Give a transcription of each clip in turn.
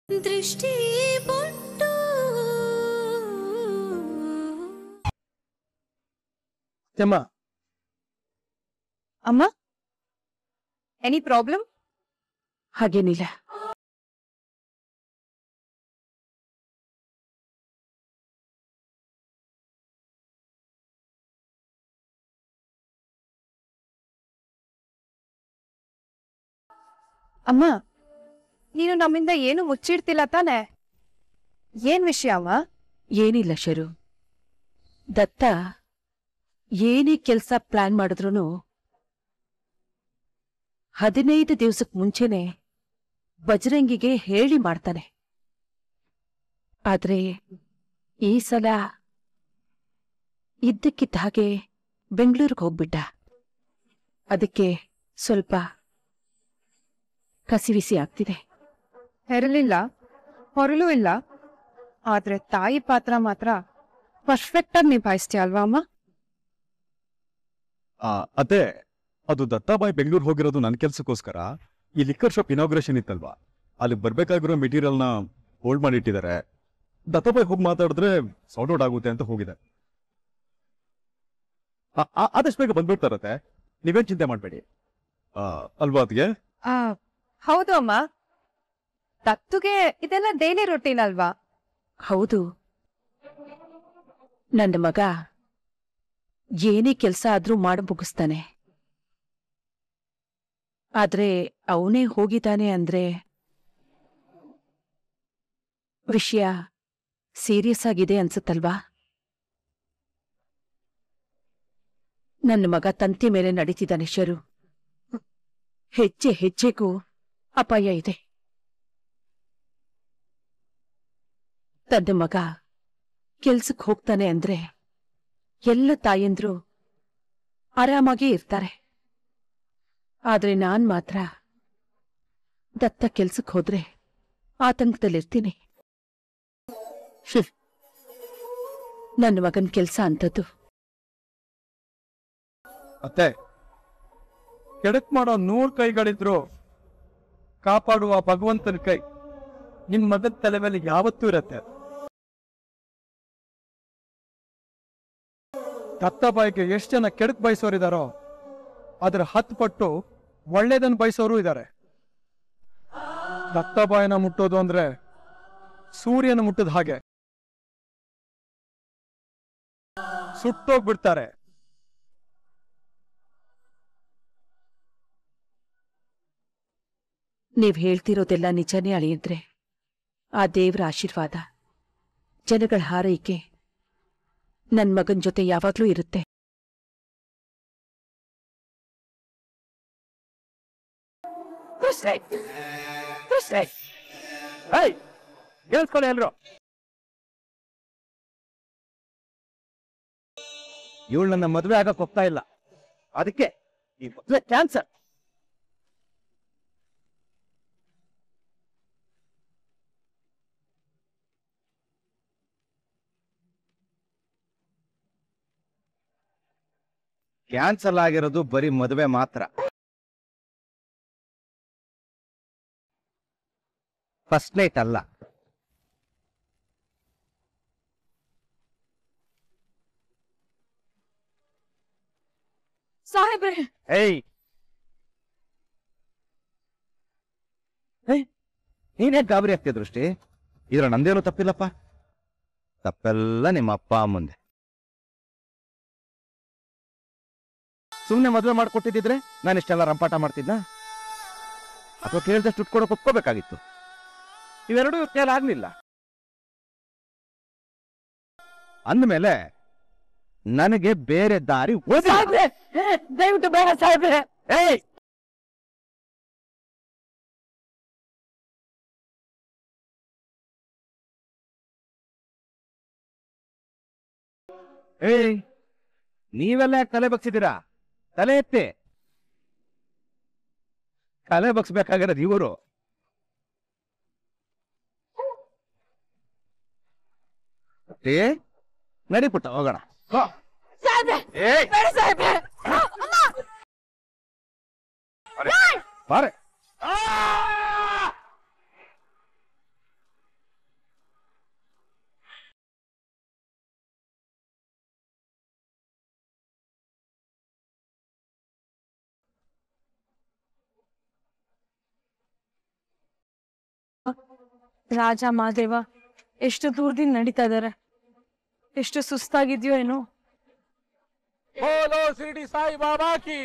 ದೃಷ್ಟಿ ಬೊಟ್ಟು ಚೆಮ್ಮ ಅಮ್ಮ ಎನಿ ಪ್ರಾಬ್ಲಮ್ ಹಾಗೇನಿಲ್ಲ ಅಮ್ಮ ನೀನು ನಮ್ಮಿಂದ ಏನು ಮುಚ್ಚಿಡ್ತಿಲ್ಲ ತಾನೆ ಏನ್ ವಿಷಯ ಅಮ್ಮ ಏನಿಲ್ಲ ಶರು ದತ್ತ ಏನೇ ಕೆಲ್ಸ ಪ್ಲಾನ್ ಮಾಡಿದ್ರು ಹದಿನೈದು ದಿವ್ಸಕ್ ಮುಂಚೆನೆ ಬಜರಂಗಿಗೆ ಹೇಳಿ ಮಾಡ್ತಾನೆ ಆದ್ರೆ ಈ ಸಲ ಇದ್ದಕ್ಕಿದ್ದ ಹಾಗೆ ಬೆಂಗಳೂರಿಗೆ ಹೋಗ್ಬಿಟ್ಟ ಅದಕ್ಕೆ ಸ್ವಲ್ಪ ಕಸಿವಿಸಿ ಆಗ್ತಿದೆ ಹೆರಲಿಲ್ಲ ಹೊರಲೂ ಇಲ್ಲ ಆದ್ರೆ ತಾಯಿ ಪಾತ್ರ ಮಾತ್ರ ಪರ್ಫೆಕ್ಟ್ ಆಗಿ ನಿಭಾಯಿಸ್ತೀಯ ಅಲ್ವಾ ಅಮ್ಮ ಆ, ಅದೇ ಅದು ದತ್ತಾಬಾಯಿ ಬೆಂಗಳೂರು ಹೋಗಿರೋದು ನನ್ನ ಕೆಲ್ಸಕ್ಕೋಸ್ಕರ ಈ ಲಿಕ್ಕರ್ ಶಾಪ್ ಇನಾಗ್ರೇಷನ್ ಇತ್ತಲ್ವಾ ಅಲ್ಲಿ ಬರ್ಬೇಕಾಗಿರೋ ಮೆಟೀರಿಯಲ್ನ ಹೋಲ್ಡ್ ಮಾಡಿ ಇಟ್ಟಿದ್ದಾರೆ ದತ್ತಾಬಾಯಿ ಹೋಗಿ ಮಾತಾಡಿದ್ರೆ ಸಾರ್ಟ್ ಔಟ್ ಆಗುತ್ತೆ ಅಂತ ಹೋಗಿದೆ ಆ- ಆ- ಆದಷ್ಟು ಬೇಗ ಬಂದ್ಬಿಡ್ತಾರತ್ತೆ ನೀವೇನ್ ಚಿಂತೆ ಮಾಡಬೇಡಿ ಅಲ್ವಾ ಅದ್ಗೆ ಆ ಹೌದು ಅಮ್ಮ ದತ್ತುಗೆ ಇದೆಲ್ಲ ಡೈಲಿ ರೊಟೀನ್ ಅಲ್ವಾ ಹೌದು ನನ್ನ ಮಗ ಏನೇ ಕೆಲಸ ಆದ್ರೂ ಮಾಡಿ ಮುಗಿಸ್ತಾನೆ ಆದ್ರೆ ಅವನೇ ಹೋಗಿದ್ದಾನೆ ಅಂದ್ರೆ ವಿಷಯ ಸೀರಿಯಸ್ ಆಗಿದೆ ಅನ್ಸುತ್ತಲ್ವಾ ನನ್ನ ಮಗ ತಂತಿ ಮೇಲೆ ನಡೀತಿದ್ದಾನೆ ಶರು ಹೆಜ್ಜೆ ಹೆಜ್ಜೆಗೂ ಅಪಾಯ ಇದೆ ತನ್ನ ಮಗ ಕೆಲ್ಸಕ್ ಹೋಗ್ತಾನೆ ಅಂದ್ರೆ ಎಲ್ಲ ತಾಯಂದ್ರು ಆರಾಮಾಗೇ ಇರ್ತಾರೆ ಆದ್ರೆ ನಾನ್ ಮಾತ್ರ ದತ್ತ ಕೆಲ್ಸಕ್ ಹೋದ್ರೆ ಆತಂಕದಲ್ಲಿರ್ತೀನಿ ಹ್ಮ್. ನನ್ನ ಮಗನ್ ಕೆಲ್ಸ ಅಂತದ್ದು ಅತ್ತೆ ಕೆಡಕ್ ಮಾಡೋ ನೂರ್ ಕೈಗಳಿದ್ರು ಕಾಪಾಡುವ ಭಗವಂತನ ಕೈ ನಿಮ್ ಮಗದ ತಲೆ ಮೇಲೆ ಯಾವತ್ತೂ ಇರತ್ತೆ ದತ್ತಬಾಯಿಗೆ ಎಷ್ಟು ಜನ ಕೆಡಕ್ ಬಯಸೋರಿದಾರೋ ಅದ್ರ ಹತ್ತು ಪಟ್ಟು ಒಳ್ಳೇದನ್ನ ಬಯಸೋರು ಇದ್ದಾರೆ ದತ್ತಬಾಯಿನ ಮುಟ್ಟೋದು ಅಂದ್ರೆ ಸೂರ್ಯನ ಮುಟ್ಟದ ಹಾಗೆ ಸುಟ್ಟೋಗ್ಬಿಡ್ತಾರೆ ನೀವ್ ಹೇಳ್ತಿರೋದೆಲ್ಲ ನಿಜನೇ ಅಳಿಯಂದ್ರೆ ಆ ದೇವ್ರ ಆಶೀರ್ವಾದ ಜನಗಳ ಹಾರೈಕೆ ನನ್ ಮಗನ್ ಜೊತೆ ಯಾವಾಗ್ಲೂ ಇರುತ್ತೆ ಕೇಳಿಸ್ಕೊಳ್ಳಿ ಎಲ್ರು ಇವಳು ನನ್ನ ಮದುವೆ ಆಗಕ್ ಹೋಗ್ತಾ ಇಲ್ಲ ಅದಕ್ಕೆ ಈ ಮದುವೆ ಕ್ಯಾನ್ಸರ್ ಕ್ಯಾನ್ಸಲ್ ಆಗಿರೋದು ಬರೀ ಮದುವೆ ಮಾತ್ರ ಫಸ್ಟ್ ನೈಟ್ ಅಲ್ಲ ಸಾಹೇಬ್ರೆ ಏಯ್ ನೀನೇ ಗಾಬರಿ ಆಗ್ತಿಯ ದೃಷ್ಟಿ ಇದ್ರ ನಂದೇನು ತಪ್ಪಿಲ್ಲಪ್ಪ ತಪ್ಪೆಲ್ಲ ನಿಮ್ಮ ಅಪ್ಪ ಅಮ್ಮಂದೆ ಸುಮ್ಮನೆ ಮದುವೆ ಮಾಡ್ಕೊಟ್ಟಿದ್ರೆ ನಾನು ಇಷ್ಟೆಲ್ಲ ರಂಪಾಟ ಮಾಡ್ತಿದ್ನ ಅಥವಾ ಕೇಳಿದಷ್ಟು ದುಡ್ಡು ಕೊಡೋಕೆ ಒಪ್ಕೋಬೇಕಾಗಿತ್ತು ಇವೆರಡೂ ಕೇಳ ಆಗ್ಲಿಲ್ಲ ಅಂದಮೇಲೆ ನನಗೆ ಬೇರೆ ದಾರಿ ಓದಿ ದಯವಿಟ್ಟು ಬೇಡ ಸಾಹೇಬ್ರೆ ಏಯ್ ಏಯ್ ನೀವೆಲ್ಲ ಯಾಕ್ ತಲೆ ಬಗ್ಸಿದ್ದೀರಾ ತಲೆ ಎತ್ತಿ ತಲೆ ಬಗ್ಸ್ಬೇಕಾಗಿರೋದು ಇವರು ಏ ನಡಿಪುಟ್ಟ ಹೋಗೋಣ ಏಯ್ ಬಾರೆ ರಾಜ ಮಾದೇವ ಎಷ್ಟು ದೂರದಿಂದ ನಡೀತಾ ಇದಾರೆ ಎಷ್ಟು ಸುಸ್ತಾಗಿದ್ಯೋ ಏನೋ ಬೋಲೋ ಶಿರಡಿ ಸಾಯಿ ಬಾಬಾ ಕಿ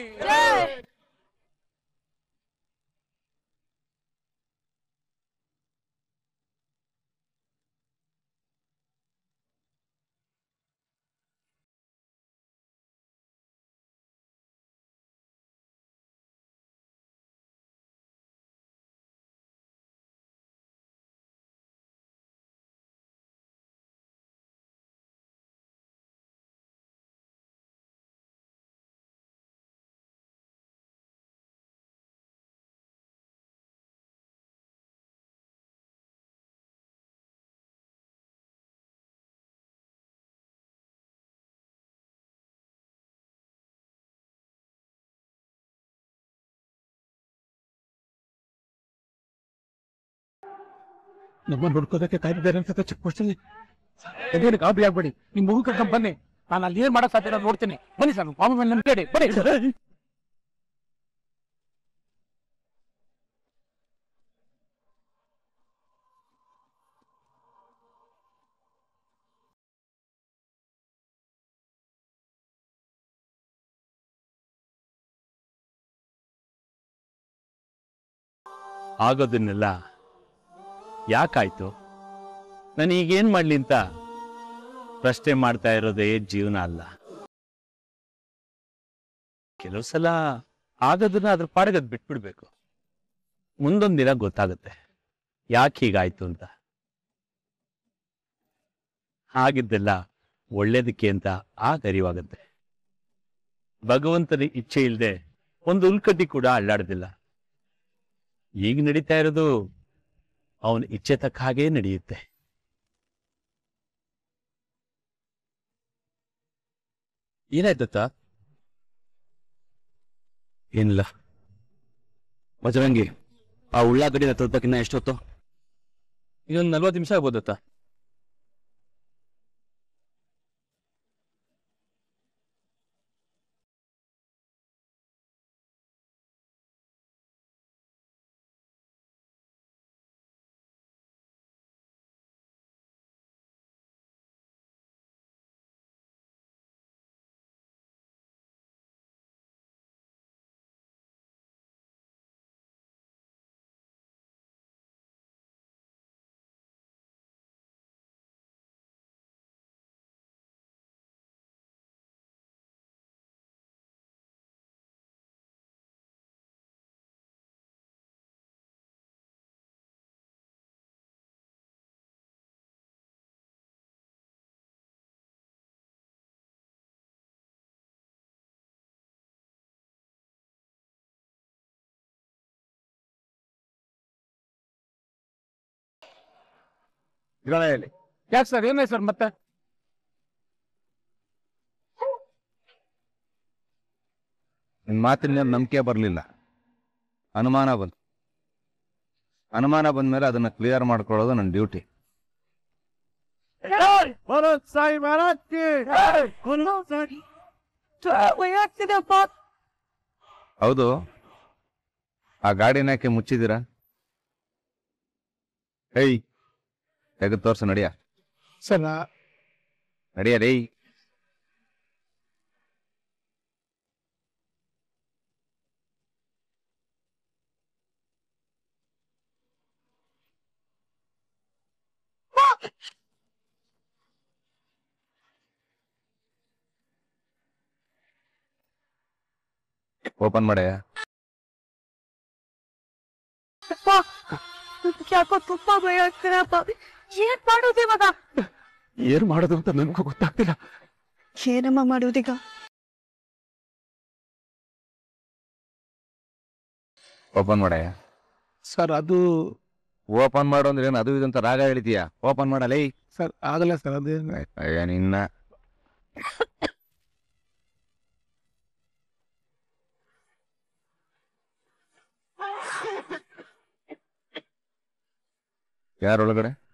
ನಮ್ಮ ನೋಡ್ಕೋದಕ್ಕೆ ಕಾಯ್ದಿದ್ದಾರೆ ಅಂತ ಚೆಕ್ ಪೋಸ್ಟಲ್ಲಿ ಎದೇನು ಗಾಬರಿ ಆಗ್ಬೇಡಿ ನಿಮ್ ಮಗು ಕರ್ಕೊಂಡ್ ಬನ್ನಿ ನಾನು ಅಲ್ಲಿ ಏನ್ ಮಾಡಕ್ ಸಾಧ್ಯ ನೋಡ್ತೀನಿ ಬನ್ನಿ ಸರ್ ಸ್ವಾಮಿ ಮೇಲೆ ನಂಬಿಕೆ ಇಡಿ. ಬನ್ನಿ ಆಗೋದನ್ನೆಲ್ಲ ಯಾಕಾಯ್ತು ನಾನು ಈಗೇನ್ ಮಾಡ್ಲಿ ಅಂತ ಪ್ರಶ್ನೆ ಮಾಡ್ತಾ ಇರೋದೇ ಜೀವನ ಅಲ್ಲ ಕೆಲವು ಸಲ ಆಗೋದನ್ನ ಅದ್ರ ಪಾಡಗದ್ ಬಿಟ್ಬಿಡ್ಬೇಕು ಮುಂದೊಂದ್ ದಿನ ಗೊತ್ತಾಗುತ್ತೆ ಯಾಕೆ ಹೀಗಾಯ್ತು ಅಂತ ಹಾಗಿದ್ದೆಲ್ಲ ಒಳ್ಳೇದಕ್ಕೆ ಅಂತ ಆಗ ಅರಿವಾಗುತ್ತೆ ಭಗವಂತನ ಇಚ್ಛೆ ಇಲ್ಲದೆ ಒಂದು ಉಲ್ಕಡ್ಡಿ ಕೂಡ ಅಳ್ಳಾಡೋದಿಲ್ಲ ಈಗ ನಡೀತಾ ಇರೋದು ಅವನ ಇಚ್ಛೆ ತಕ್ಕ ಹಾಗೇ ನಡೆಯುತ್ತೆ ಏನಾಯ್ತತ್ತ ಏನಿಲ್ಲ ಬಜರಂಗಿ ಆ ಉಳ್ಳಾಗಡ್ಡಿನ ತಲುಪಕ್ಕಿನ್ನ ಎಷ್ಟೊತ್ತು ಇನ್ನೊಂದು ನಲ್ವತ್ತು ನಿಮಿಷ ಆಗ್ಬೋದತ್ತ ಗ್ರಂಥಾಲಯಲ್ಲಿ ಯಾಕೆ ಸರ್ ಏನಾಯ್ತು ಸರ್ ಮತ್ತೆ ನಿನ್ ಮಾತಿನ ನಂಬಿಕೆ ಬರಲಿಲ್ಲ ಅನುಮಾನ ಬಂತು ಅನುಮಾನ ಬಂದ್ಮೇಲೆ ಅದನ್ನ ಕ್ಲಿಯರ್ ಮಾಡ್ಕೊಳ್ಳೋದು ನನ್ನ ಡ್ಯೂಟಿ ಸಾಯಿ ಮಹಾರಾಜ್ ಆಗ್ತಿದೆಪ್ಪ ಹೌದು ಆ ಗಾಡಿನ ಯಾಕೆ ಮುಚ್ಚಿದ್ದೀರಾ ಹೇಯ್ ತೆಗೆದು ತೋರ್ಸು ನಡಿಯ ಸರ್ ನಡಿಯ ರೇ ಓಪನ್ ಮಾಡಯ್ಯ ಯಾಕೋ ತುಂಬಾ ಭಯ ಆಗ್ತಿದೆಪ್ಪ ಏನ್ ಮಾಡೋದು ಇವಾಗ ಏನ್ ಮಾಡೋದು ಅಂತ ನನಗೂ ಗೊತ್ತಾಗ್ತಿಲ್ಲ ಏನಮ್ಮ ಮಾಡೋದೀಗ ಓಪನ್ ಮಾಡಯ್ಯ ಸರ್ ಅದು ಓಪನ್ ಮಾಡು ಅಂದ್ರೆ ಏನು ಅದು ಇದು ಅಂತ ರಾಗ ಹೇಳ್ತೀಯ ಓಪನ್ ಮಾಡಲೇ ಸರ್ ಆಗಲ್ಲ ಸರ್ ಅದು ಅಯ್ಯ ನಿನ್ನ ಯಾರೊಳಗಡೆ